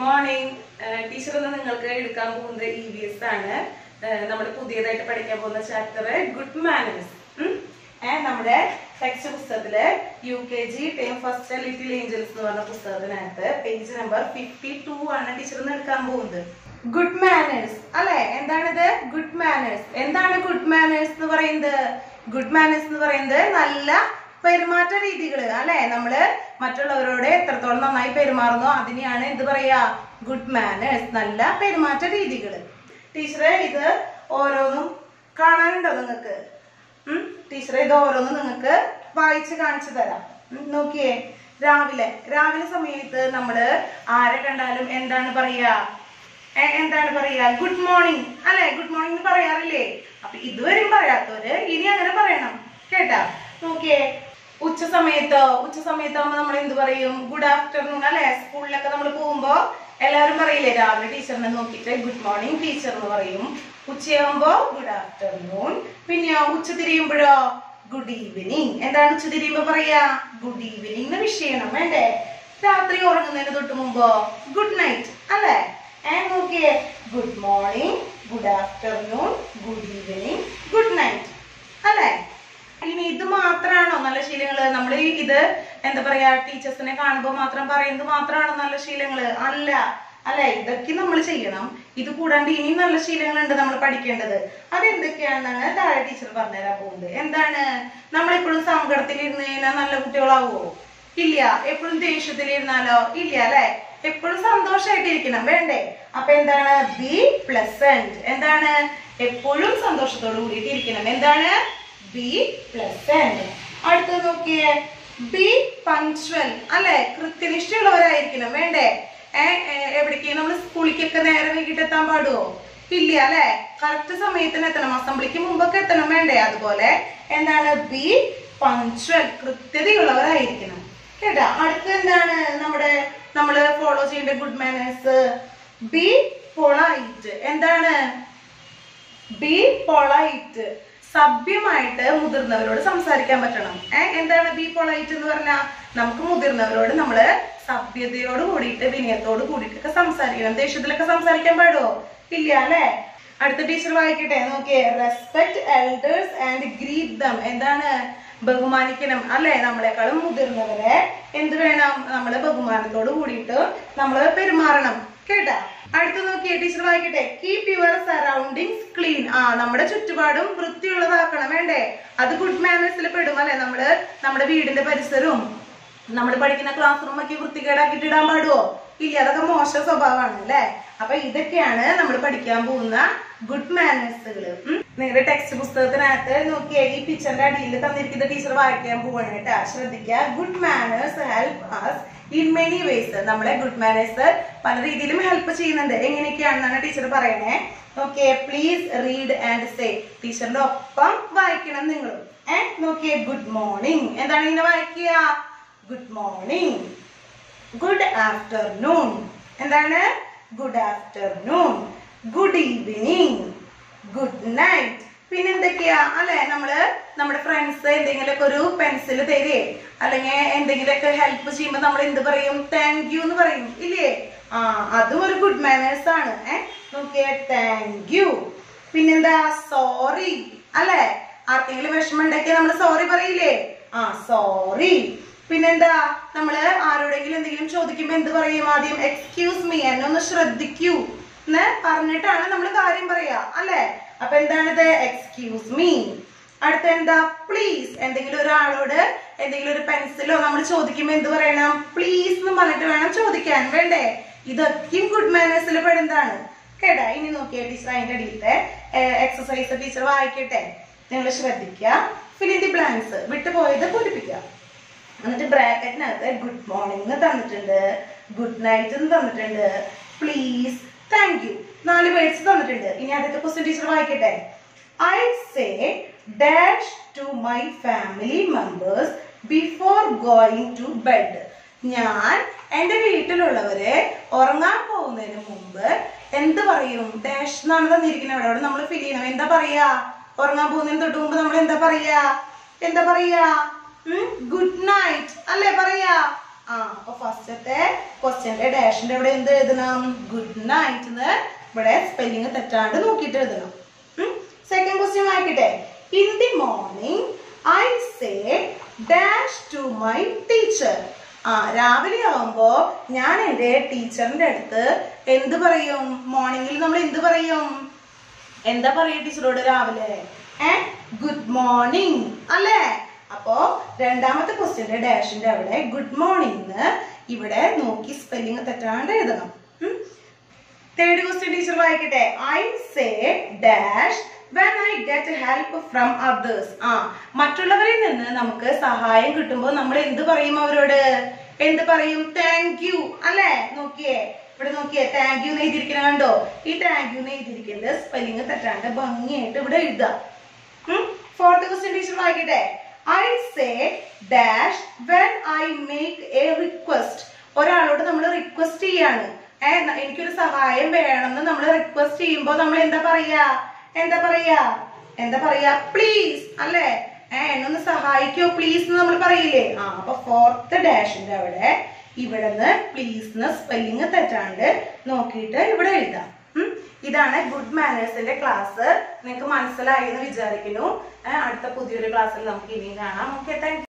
Morning teacher ഇന്ന് നിങ്ങൾക്ക് എടുക്കാൻ പോകുന്നത് ഇ വി എസ് ആണ് നമ്മൾ പുതിയതായിട്ട് പഠിക്കാൻ പോകുന്ന ചാപ്റ്റർ ഗുഡ് മാനേഴ്സ് നമ്മുടെ ടെക്സ്റ്റ് പുസ്തകത്തില് U K G time first little angels എന്ന് പറഞ്ഞ പുസ്തകത്തിനകത്ത് പേജ് നമ്പർ ഫിഫ്റ്റി ടു ആണ് ടീച്ചർ ഇന്ന് എടുക്കാൻ പോകുന്നത് ഗുഡ് മാനേഴ്സ് അല്ലെ എന്താണിത് ഗുഡ് മാനേഴ്സ് എന്താണ് ഗുഡ് മാനേഴ്സ് എന്ന് പറയുന്നത് ഗുഡ് മാനേഴ്സ് എന്ന് പറയുന്നത് നല്ല പെരുമാറ്റ രീതികള് അല്ലെ നമ്മള് മറ്റുള്ളവരോട് എത്രത്തോളം നന്നായി പെരുമാറുന്നോ അതിനെയാണ് എന്ത് പറയാ ഗുഡ് മാനേഴ്സ് നല്ല പെരുമാറ്റ രീതികള് ടീച്ചറെ ഇത് ഓരോന്നും കാണാനുണ്ടോ നിങ്ങൾക്ക് ടീച്ചറെ ഇത് ഓരോന്നും നിങ്ങൾക്ക് വായിച്ച് കാണിച്ചു തരാം ഉം, നോക്കിയേ രാവിലെ രാവിലെ സമയത്ത് നമ്മള് ആരെ കണ്ടാലും എന്താണ് പറയാ എ- എന്താണ് പറയാ ഗുഡ് മോർണിംഗ് അല്ലെ ഗുഡ് മോർണിംഗ് പറയാറില്ലേ അപ്പൊ ഇതുവരെയും പറയാത്തവര് ഇനി അങ്ങനെ പറയണം കേട്ടാ നോക്കിയേ ഉച്ച സമയത്ത് ഉച്ച സമയത്താകുമ്പോ നമ്മൾ എന്ത് പറയും ഗുഡ് ആഫ്റ്റർനൂൺ അല്ലെ സ്കൂളിലൊക്കെ നമ്മൾ പോകുമ്പോ എല്ലാവരും പറയില്ലേ രാവിലെ ടീച്ചറിനെ നോക്കിയിട്ട് ഗുഡ് മോർണിംഗ് ടീച്ചർ എന്ന് പറയും ഉച്ചയാകുമ്പോ ഗുഡ് ആഫ്റ്റർനൂൺ പിന്നെയോ ഉച്ച തിരിയുമ്പോഴോ ഗുഡ് ഈവനിങ് എന്താണ് ഉച്ച തിരിയുമ്പോ പറയാ ഗുഡ് ഈവനിങ് എന്ന് വിഷയണം വേണ്ടേ രാത്രി ഉറങ്ങുന്നതിന് തൊട്ട് മുമ്പോ ഗുഡ് നൈറ്റ് അല്ലേ ഏ നോക്കിയേ good morning good afternoon good evening good night അല്ലേ ഇനി ഇത് മാത്രാണോ നല്ല ശീലങ്ങള് നമ്മൾ ഇത് എന്താ പറയാ ടീച്ചേഴ്സിനെ കാണുമ്പോൾ മാത്രം പറയുന്നത് മാത്രമാണോ നല്ല ശീലങ്ങള് അല്ല അല്ലെ ഇതൊക്കെ നമ്മൾ ചെയ്യണം ഇത് കൂടാണ്ട് ഇനിയും നല്ല ശീലങ്ങളുണ്ട് നമ്മൾ പഠിക്കേണ്ടത് അതെന്തൊക്കെയാണെന്നാണ് താഴെ ടീച്ചർ പറഞ്ഞുതരാൻ പോകുന്നത് എന്താണ് നമ്മളെപ്പോഴും സങ്കടത്തിൽ ഇരുന്ന് കഴിഞ്ഞാൽ നല്ല കുട്ടികളാവോ ഇല്ല എപ്പോഴും ദേഷ്യത്തിലിരുന്നാലോ ഇല്ല അല്ലെ എപ്പോഴും സന്തോഷമായിട്ടിരിക്കണം വേണ്ടേ അപ്പൊ എന്താണ് ബി പ്ലസന്റ് എന്താണ് എപ്പോഴും സന്തോഷത്തോട് കൂടിയിട്ട് ഇരിക്കണം എന്താണ് ബി പ്ലസന്റ് അടുത്തത് നോക്കിയേ ബി പങ്ക്ച്വൽ അല്ലെ കൃത്യനിഷ്ഠയുള്ളവരായിരിക്കണം വേണ്ടേ ഏ ഏ, എവിടേക്ക് നമ്മൾ സ്കൂളിലേക്കൊക്കെ നേരെ വൈകിട്ട് എത്താൻ പാടുവോ ഇല്ല അല്ലെ കറക്റ്റ് സമയത്തിന് എത്തണം അസംബ്ലിക്ക് മുമ്പൊക്കെ എത്തണം വേണ്ടേ അതുപോലെ എന്താണ് ബി പങ്ക്ച്വൽ കൃത്യതയുള്ളവരായിരിക്കണം കേട്ടാ അടുത്ത എന്താണ് നമ്മുടെ നമ്മൾ ഫോളോ ചെയ്യേണ്ട ഗുഡ് മാനേഴ്സ് ബി പൊളൈറ്റ് എന്താണ് ബി പൊളൈറ്റ് സഭ്യമായിട്ട് മുതിർന്നവരോട് സംസാരിക്കാൻ പറ്റണം ഏ എന്താണ് ബി പൊളൈറ്റ് എന്ന് പറഞ്ഞാൽ നമുക്ക് മുതിർന്നവരോട് നമ്മള് സഭ്യതയോട് കൂടിയിട്ട് വിനയത്തോട് കൂടിയിട്ടൊക്കെ സംസാരിക്കണം ദേഷ്യത്തിലൊക്കെ സംസാരിക്കാൻ പാടുമോ ഇല്ല അല്ലെ അടുത്ത ടീച്ചർ വായിക്കട്ടെ നോക്കിയേ respect elders and greet them എന്താണ് ബഹുമാനിക്കണം അല്ലെ നമ്മളെക്കാളും മുതിർന്നവരെ എന്ത് വേണം നമ്മള് ബഹുമാനത്തോട് കൂടിയിട്ട് നമ്മള് പെരുമാറണം കേട്ടാ അടുത്ത നോക്കിയേ ടീച്ചർ വായിക്കട്ടെ കീപ് യുവർ സറൗണ്ടിങ്സ് ക്ലീൻ ആ നമ്മുടെ ചുറ്റുപാടും വൃത്തിയുള്ളതാക്കണം വേണ്ടേ അത് ഗുഡ് മാനേഴ്സിൽ പെടും അല്ലെ നമ്മള് നമ്മുടെ വീടിന്റെ പരിസരവും നമ്മൾ പഠിക്കുന്ന ക്ലാസ് റൂം ഒക്കെ വൃത്തികേടാക്കിയിട്ട് ഇടാൻ പാടുവോ ഇല്ല അതൊക്കെ മോശ സ്വഭാവമാണ് അല്ലെ അപ്പൊ ഇതൊക്കെയാണ് നമ്മൾ പഠിക്കാൻ പോകുന്ന ഗുഡ് മാനേഴ്സുകൾ നിങ്ങളുടെ ടെക്സ്റ്റ് പുസ്തകത്തിനകത്ത് നോക്കിയേ ഈ പിക്ചറിന്റെ അടിയിൽ തന്നിരിക്കുന്ന ടീച്ചർ വായിക്കാൻ പോവാണ് കേട്ടാ ശ്രദ്ധിക്കുക good manners help us in many ways നമ്മളെ ഗുഡ് മാനേഴ്സ് പല രീതിയിലും ഹെൽപ്പ് ചെയ്യുന്നുണ്ട് എങ്ങനെയൊക്കെയാണെന്നാണ് ടീച്ചർ പറയണേ okay please read and say ടീച്ചറിന്റെ ഒപ്പം വായിക്കണം നിങ്ങൾ ഏഹ് നോക്കിയേ ഗുഡ് മോർണിംഗ് എന്താണ് ഇങ്ങനെ വായിക്കുക ഗുഡ് മോർണിംഗ് ഗുഡ് ആഫ്റ്റർനൂൺ എന്താണ് good afternoon good evening good night പിന്നെ എന്തൊക്കെയാ അല്ലെ നമ്മള് നമ്മുടെ ഫ്രണ്ട്സ് എന്തെങ്കിലുമൊക്കെ ഒരു പെൻസിൽ തരേ അല്ലെങ്കിൽ എന്തെങ്കിലുമൊക്കെ ഹെൽപ്പ് ചെയ്യുമ്പോ നമ്മൾ എന്ത് പറയും താങ്ക് യു എന്ന് പറയും ഇല്ലേ ആ അതും ഒരു ഗുഡ് മാനേഴ്സ് ആണ് ഏ നോക്കിയേ താങ്ക് യു പിന്നെന്താ സോറി അല്ലെ ആർക്കെങ്കിലും വിഷമം ഉണ്ടാക്കിയാൽ നമ്മൾ സോറി പറയില്ലേ ആ സോറി പിന്നെന്താ നമ്മള് ആരോടെങ്കിലും എന്തെങ്കിലും ചോദിക്കുമ്പോ എന്ത് പറയും ആദ്യം എക്സ്ക്യൂസ് മീ എന്നെ ഒന്ന് ശ്രദ്ധിക്കൂ എന്ന് പറഞ്ഞിട്ടാണ് നമ്മൾ കാര്യം പറയാ അല്ലെ അപ്പൊ എന്താണിത് എക്സ്ക്യൂസ് മീ അടുത്ത എന്താ പ്ലീസ് എന്തെങ്കിലും ഒരാളോട് എന്തെങ്കിലും ഒരു പെൻസിലോ നമ്മൾ ചോദിക്കുമ്പോ എന്ത് പറയണം പ്ലീസ് എന്ന് പറഞ്ഞിട്ട് വേണം ചോദിക്കാൻ വേണ്ടേ ഇതൊക്കെയും ഗുഡ് മാനേഴ്സിൽ പെടുന്നതാണ് കേട്ടാ ഇനി നോക്കിയ ടീച്ചർ അതിന്റെ അടിയിലത്തെ എക്സസൈസ് ടീച്ചർ വായിക്കട്ടെ നിങ്ങൾ ശ്രദ്ധിക്കുക ഫിലിൻ ദി ബ്ലാങ്ക്സ് വിട്ടുപോയത് പൂരിപ്പിക്കുക എന്നിട്ട് ബ്രാക്കറ്റിനകത്ത് ഗുഡ് മോർണിംഗ് എന്ന് തന്നിട്ടുണ്ട് ഗുഡ് നൈറ്റ് എന്ന് തന്നിട്ടുണ്ട് പ്ലീസ് താങ്ക് യു നാല് വേർഡ്സ് തന്നിട്ടുണ്ട് ഇനി ആദ്യത്തെ ക്വസ്റ്റ്യൻ ടീച്ചർ വായിക്കട്ടെ I say dash to my family members before going to bed ഞാൻ എൻ്റെ വീട്ടിലുള്ളവരെ ഉറങ്ങാൻ പോകുന്നതിന് മുമ്പ് എന്ത് പറയും ഡാഷ് എന്നാണ് തന്നിരിക്കുന്നത് അവിടെ അവിടെ നമ്മൾ ഫിൽ ചെയ്യണം എന്താ പറയാ ഉറങ്ങാൻ പോകുന്നതിന് തൊട്ട് മുമ്പ് നമ്മൾ എന്താ പറയാ എന്താ പറയാ ഗുഡ് നൈറ്റ് അല്ലേ പറയാ ആ അപ്പൊ ഫസ്റ്റത്തെ ക്വസ്റ്റ്യന്റെ ഡാഷിന്റെ ഇവിടെ എന്ത് എഴുതണം ഗുഡ് നൈറ്റ് എന്ന് ഇവിടെ സ്പെല്ലിംഗ് തെറ്റാണ്ട് നോക്കിയിട്ട് എഴുതണം സെക്കൻഡ് ക്വസ്റ്റ്യൻ വായിക്കട്ടെ in the morning I say dash to my teacher ആ രാവിലെ ആവുമ്പോ ഞാൻ എൻ്റെ ടീച്ചറിന്റെ അടുത്ത് എന്ത് പറയും മോർണിംഗിൽ നമ്മൾ എന്ത് പറയും എന്താ പറയുക ടീച്ചറോട് രാവിലെ ഏ ഗുഡ് മോർണിംഗ് അല്ലേ അപ്പോ രണ്ടാമത്തെ ക്വസ്റ്റ്യന്റെ ഡാഷിന്റെ അവിടെ ഗുഡ് മോർണിംഗ് ഇവിടെ നോക്കി സ്പെല്ലിംഗ് തെറ്റാണ്ട് എഴുതണം തേർഡ് ക്വസ്റ്റ്യൻ ടീച്ചർ വായിക്കട്ടെ I say dash when I get help from others ആ മറ്റുള്ളവരിൽ നിന്ന് നമുക്ക് സഹായം കിട്ടുമ്പോൾ നമ്മൾ എന്ത് പറയും അവരോട് എന്ത് പറയും താങ്ക് യു അല്ലേ നോക്കിയേ ഇവിടെ നോക്കിയേ താങ്ക് യു എഴുതിയിരിക്കുന്നത് കണ്ടോ ഈ താങ്ക് യു എഴുതിയിരിക്കുന്നത് സ്പെല്ലിംഗ് തെറ്റാണ്ട് ഭംഗിയായിട്ട് ഇവിടെ എഴുതാം ഫോർത്ത് ക്വസ്റ്റ്യൻ ടീച്ചർ വായിക്കട്ടെ I say dash when I make a request ഒരാളോട് നമ്മൾ റിക്വസ്റ്റ് ചെയ്യാണ് ഏ ന- എനിക്കൊരു സഹായം വേണമെന്ന് നമ്മൾ റിക്വസ്റ്റ് ചെയ്യുമ്പോൾ നമ്മൾ എന്താ പറയാ എന്താ പറയാ എന്താ പറയാ പ്ലീസ് അല്ലേ ഏ എന്നൊന്ന് സഹായിക്കോ പ്ലീസ് എന്ന് നമ്മൾ പറയില്ലേ ആ അപ്പൊ ഫോർത്ത് ഡാഷിന്റെ അവിടെ ഇവിടുന്ന് പ്ലീസ് സ്പെല്ലിങ് തെറ്റാണ്ട് നോക്കിയിട്ട് ഇവിടെ എഴുതാം ഉം. ഇതാണ് ഗുഡ് മാനേഴ്സിന്റെ ക്ലാസ് നിങ്ങൾക്ക് മനസ്സിലായി എന്ന് വിചാരിക്കുന്നു ഏ, അടുത്ത പുതിയൊരു ക്ലാസ്സിൽ നമുക്ക് ഇനിയും കാണാം ഓക്കെ താങ്ക്